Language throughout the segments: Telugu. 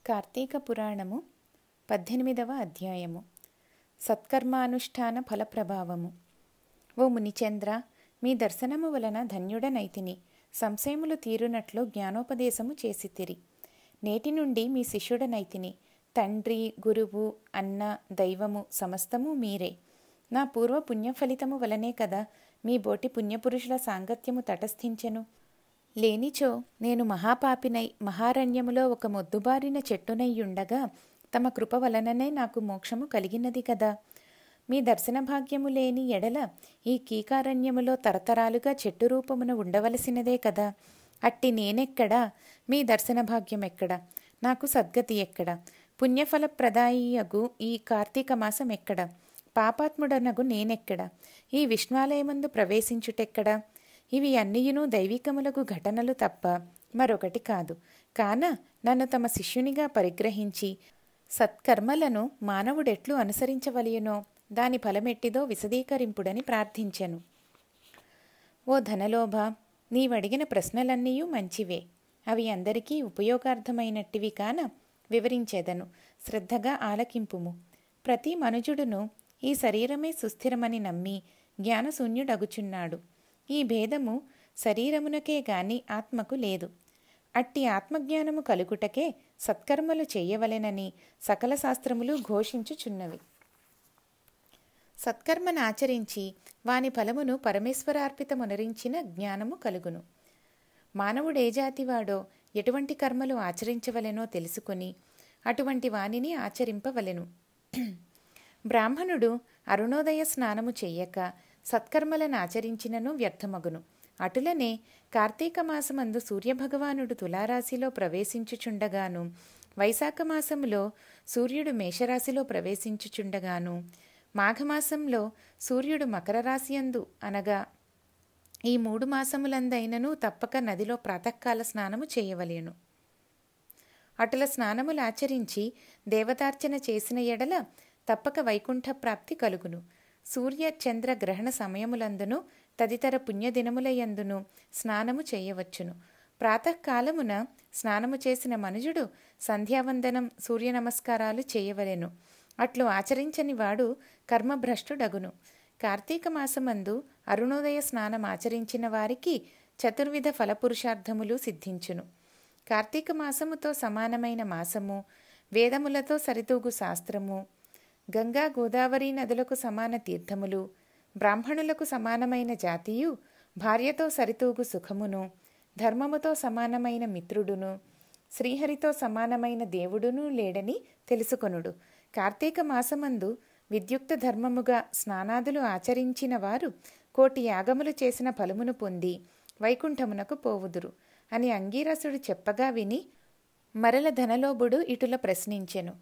కార్తీక పురాణము పద్దెనిమిదవ అధ్యాయము సత్కర్మానుష్ఠాన ఫలప్రభావము ఓ మునిచంద్ర మీ దర్శనము వలన ధన్యుడనైతిని సంశయములు తీరునట్లు జ్ఞానోపదేశము చేసితిరి నేటి నుండి మీ శిష్యుడనైతిని తండ్రి గురువు అన్న దైవము సమస్తము మీరే నా పూర్వ పుణ్యఫలితము వలనే కదా మీ బోటి పుణ్యపురుషుల సాంగత్యము తటస్థించెను లేనిచో నేను మహాపాపినై మహారణ్యములో ఒక మొద్దుబారిన చెట్టునయ్యుండగా తమ కృప వలననే నాకు మోక్షము కలిగినది కదా మీ దర్శన భాగ్యము లేని ఎడల ఈ కీకారణ్యములో తరతరాలుగా చెట్టు రూపమున ఉండవలసినదే కదా అట్టి నేనెక్కడా మీ దర్శన భాగ్యం ఎక్కడ నాకు సద్గతి ఎక్కడ పుణ్యఫలప్రదాయియగు ఈ కార్తీక మాసం ఎక్కడ పాపాత్ముడనగు నేనెక్కడ ఈ విష్ణాలయమందు ప్రవేశించుటెక్కడా ఇవి అన్నియును దైవికములకు ఘటనలు తప్ప మరొకటి కాదు కాన నన్ను తమ శిష్యునిగా పరిగ్రహించి సత్కర్మలను మానవుడెట్లు అనుసరించవలయునో దాని ఫలమెట్టిదో విశదీకరింపుడని ప్రార్థించెను ఓ ధనలోభ నీవడిగిన ప్రశ్నలన్నీయూ మంచివే అవి అందరికీ ఉపయోగార్థమైనట్టివి కాన వివరించేదను శ్రద్ధగా ఆలకింపుము ప్రతి మనుజుడును ఈ శరీరమే సుస్థిరమని నమ్మి జ్ఞానశూన్యుడగుచున్నాడు ఈ భేదము శరీరమునకే గాని ఆత్మకు లేదు అట్టి ఆత్మజ్ఞానము కలుగుటకే సత్కర్మలు చెయ్యవలెనని సకల శాస్త్రములు ఘోషించుచున్నవి సత్కర్మను ఆచరించి వాని ఫలమును పరమేశ్వరార్పితమునరించిన జ్ఞానము కలుగును మానవుడే జాతివాడో ఎటువంటి కర్మలు ఆచరించవలెనో తెలుసుకుని అటువంటి వానిని ఆచరింపవలెను బ్రాహ్మణుడు అరుణోదయ స్నానము చెయ్యక సత్కర్మలను ఆచరించినను వ్యర్థమగును అటులనే కార్తీక మాసమందు సూర్యభగవానుడు తులారాశిలో ప్రవేశించుచుండగాను వైశాఖ మాసములో సూర్యుడు మేషరాశిలో ప్రవేశించుచుండగాను మాఘమాసంలో సూర్యుడు మకర రాశియందు అనగా ఈ మూడు మాసములందైనను తప్పక నదిలో ప్రాతకాల స్నానము చేయవలేను అటుల స్నానములు ఆచరించి దేవతార్చన చేసిన ఎడల తప్పక వైకుంఠ ప్రాప్తి కలుగును సూర్య చంద్ర గ్రహణ సమయములందును తదితర పుణ్యదినములయందును స్నానము చేయవచ్చును ప్రాతకాలమున స్నానము చేసిన మనుజుడు సంధ్యావందనం సూర్య నమస్కారాలు చేయవలెను అట్లు ఆచరించని వాడు కర్మభ్రష్టుడగును కార్తీక మాసమందు అరుణోదయ స్నానం ఆచరించిన వారికి చతుర్విధ ఫలపురుషార్థములు సిద్ధించును కార్తీక మాసముతో సమానమైన మాసము వేదములతో సరితూగు శాస్త్రము గంగా గోదావరి నదులకు సమాన తీర్థములు బ్రాహ్మణులకు సమానమైన జాతియు భార్యతో సరితూగు సుఖమును ధర్మముతో సమానమైన మిత్రుడును శ్రీహరితో సమానమైన దేవుడును లేడని తెలుసుకొనుడు కార్తీక మాసమందు విద్యుక్త ధర్మముగా స్నానాదులు ఆచరించిన వారు కోటి యాగములు చేసిన ఫలమును పొంది వైకుంఠమునకు పోవుదురు అని అంగీరసుడు చెప్పగా విని మరల ధనలోబుడు ఇటుల ప్రశ్నించెను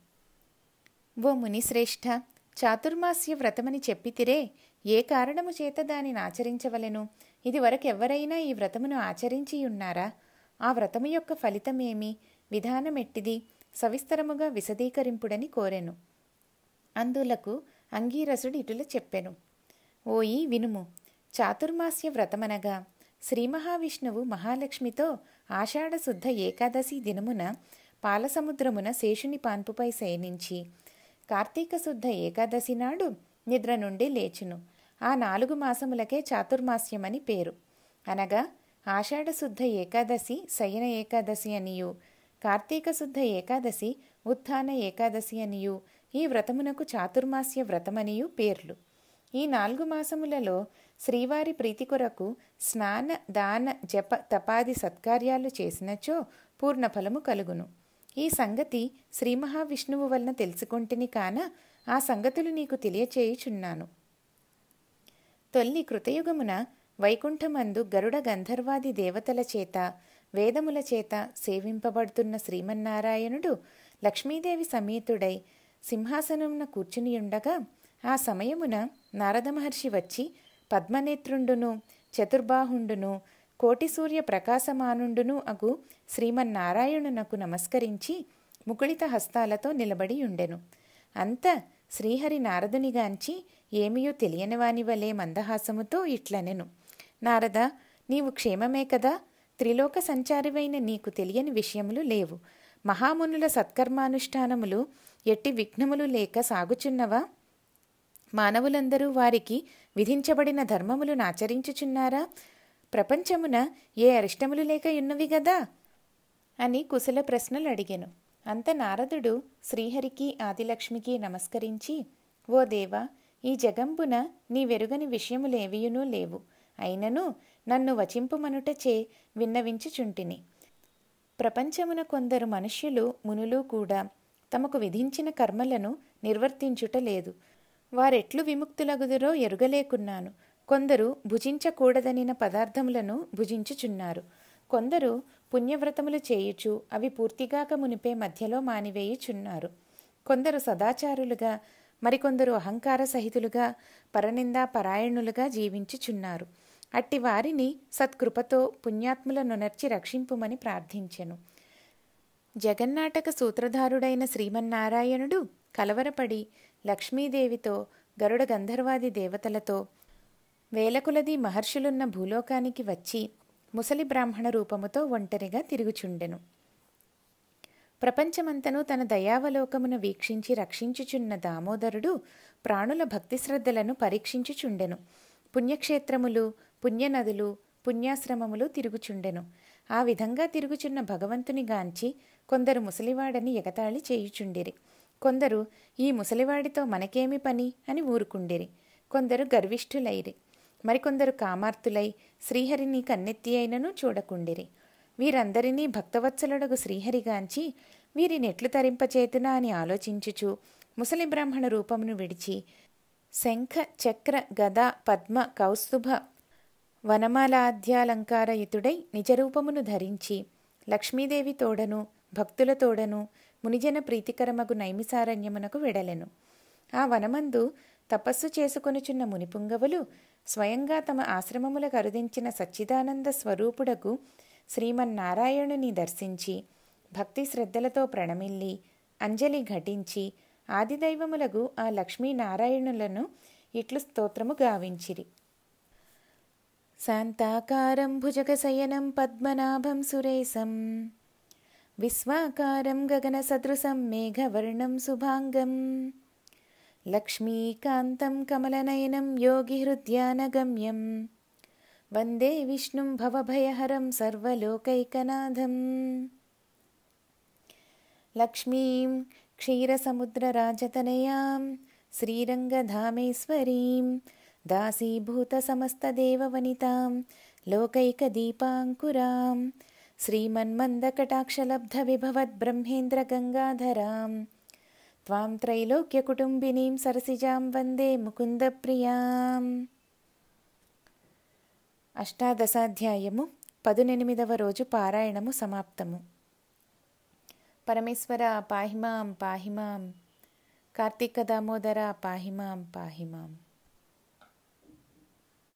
ఓ మునిశ్రేష్ఠ చాతుర్మాస్య వ్రతమని చెప్పితిరే ఏ కారణము చేత దానిని ఆచరించవలెను ఇది వరకెవ్వరైనా ఈ వ్రతమును ఆచరించియున్నారా ఆ వ్రతము యొక్క ఫలితమేమి విధానమెట్టిది సవిస్తరముగా విశదీకరింపుడని కోరెను అందులకు అంగీరసుడు ఇటుల చెప్పెను ఓయి వినుము చాతుర్మాస్య వ్రతమనగా శ్రీ మహావిష్ణువు మహాలక్ష్మితో ఆషాఢశుద్ధ ఏకాదశి దినమున పాలసముద్రమున శేషుని పాన్పుపై శయనించి కార్తీక శుద్ధ ఏకాదశి నాడు నిద్ర నుండి లేచును ఆ నాలుగు మాసములకే చాతుర్మాస్యమని పేరు అనగా ఆషాఢశుద్ధ ఏకాదశి శయన ఏకాదశి అనియు కార్తీక శుద్ధ ఏకాదశి ఉత్థాన ఏకాదశి అనియు ఈ వ్రతమునకు చాతుర్మాస్య వ్రతమనియు పేర్లు ఈ నాలుగు మాసములలో శ్రీవారి ప్రీతి కొరకు స్నాన దాన జప తపాది సత్కార్యాలు చేసినచో పూర్ణఫలము కలుగును ఈ సంగతి శ్రీ మహావిష్ణువు వలన తెలుసుకొంటిని కాన ఆ సంగతులు నీకు తెలియచేయుచున్నాను తొల్లి కృతయుగమున వైకుంఠమందు గరుడ గంధర్వాది దేవతల చేత వేదముల చేత సేవింపబడుతున్న శ్రీమన్నారాయణుడు లక్ష్మీదేవి సమేతుడై సింహాసనమున కూర్చునియుండగా ఆ సమయమున నారద మహర్షి వచ్చి పద్మనేత్రుండును చతుర్బాహుండును కోటి సూర్య ప్రకాశమానుండును అగు శ్రీమన్నారాయణునకు నమస్కరించి ముకుళిత హస్తాలతో నిలబడి ఉండెను అంత శ్రీహరి నారదునిగాంచి ఏమియూ తెలియనివాని వలె మందహాసముతో ఇట్లనెను నారద నీవు క్షేమమే కదా త్రిలోక సంచారివైన నీకు తెలియని విషయములు లేవు మహామునుల సత్కర్మానుష్ఠానములు ఎట్టి విఘ్నములు లేక సాగుచున్నవా మానవులందరూ వారికి విధించబడిన ధర్మములను ఆచరించుచున్నారా ప్రపంచమున ఏ అరిష్టములు లేక ఉన్నవి గదా అని కుశల ప్రశ్నలు అడిగాను అంత నారదుడు శ్రీహరికి ఆదిలక్ష్మికి నమస్కరించి ఓ దేవా ఈ జగంబున నీ వెరుగని విషయములేవియునూ లేవు అయినను నన్ను వచింపుమనుటచే విన్నవించుచుంటిని ప్రపంచమున కొందరు మనుష్యులు మునులు కూడా తమకు విధించిన కర్మలను నిర్వర్తించుట లేదు వారెట్లు విముక్తులగుదురో ఎరుగలేకున్నాను కొందరు భుజించకూడదనిన పదార్థములను భుజించుచున్నారు కొందరు పుణ్యవ్రతములు చేయుచు అవి పూర్తిగాక మునిపే మధ్యలో మానివేయుచున్నారు కొందరు సదాచారులుగా మరికొందరు అహంకార సహితులుగా పరనిందా పరాయణులుగా జీవించుచున్నారు అట్టి వారిని సత్కృపతో పుణ్యాత్ములను నర్చి రక్షింపుమని ప్రార్థించెను జగన్నాటక సూత్రధారుడైన శ్రీమన్నారాయణుడు కలవరపడి లక్ష్మీదేవితో గరుడ గంధర్వాది దేవతలతో వేలకులది మహర్షులున్న భూలోకానికి వచ్చి ముసలి బ్రాహ్మణ రూపముతో ఒంటరిగా తిరుగుచుండెను ప్రపంచమంతను తన దయావలోకమును వీక్షించి రక్షించుచున్న దామోదరుడు ప్రాణుల భక్తి శ్రద్ధలను పరీక్షించుచుండెను పుణ్యక్షేత్రములు పుణ్యనదులు పుణ్యాశ్రమములు తిరుగుచుండెను ఆ విధంగా తిరుగుచున్న భగవంతుని గాంచి కొందరు ముసలివాడని ఎగతాళి చేయుచుండిరి కొందరు ఈ ముసలివాడితో మనకేమి పని అని ఊరుకుండిరి కొందరు గర్విష్ఠులైరి మరికొందరు కామార్తులై శ్రీహరిని కన్నెత్తి అయినను చూడకుండిరి వీరందరినీ భక్తవత్సలుడగు శ్రీహరిగాంచి వీరినెట్లు తరింపచేతునా అని ఆలోచించుచు ముసలి బ్రాహ్మణ రూపమును విడిచి శంఖ చక్ర గద పద్మ కౌస్తుభ వనమాలాద్యాలంకారయుతుడై నిజరూపమును ధరించి లక్ష్మీదేవి తోడను భక్తుల తోడను మునిజన ప్రీతికరమగు నైమిసారణ్యమునకు వెడలెను ఆ వనమందు తపస్సు చేసుకొనుచున్న మునిపుంగవులు స్వయంగా తమ ఆశ్రమములకు అరుదించిన సచ్చిదానంద స్వరూపుడకు శ్రీమన్నారాయణుని దర్శించి భక్తి శ్రద్ధలతో ప్రణమిల్లి అంజలి ఘటించి ఆదిదైవములగు ఆ లక్ష్మీనారాయణులను ఇట్లు స్తోత్రము గావించిరి శాంతాకారం భుజగశయనం పద్మనాభం సురేశం విశ్వాకారం గగనసదృశం మేఘవర్ణం శుభాంగం లక్ష్మీకాంతం కమలనయనం యోగిహృద్యానగమ్యం వందే విష్ణుం భవభయహరం సర్వలోకైకనాథం లక్ష్మీం క్షీరసముద్రరాజతనయాం శ్రీరంగధామేశ్వరీం దాసీభూతసమస్తదేవవనితాం లోకైకదీపాంకురాం శ్రీమన్మందకటాక్షలబ్ధవిభవద్బ్రహ్మేంద్రగంగాధరాం త్వాం త్రైలోక్యకుటుంబినీం సరసిజాం వందే ముకుందప్రియాం అష్టాదశాధ్యాయము పదునెనిమిదవ రోజు పారాయణము సమాప్తము పరమేశ్వర పాహిమాం పాహిమాం కార్తీక దామోదర పాహిమాం పాహిమాం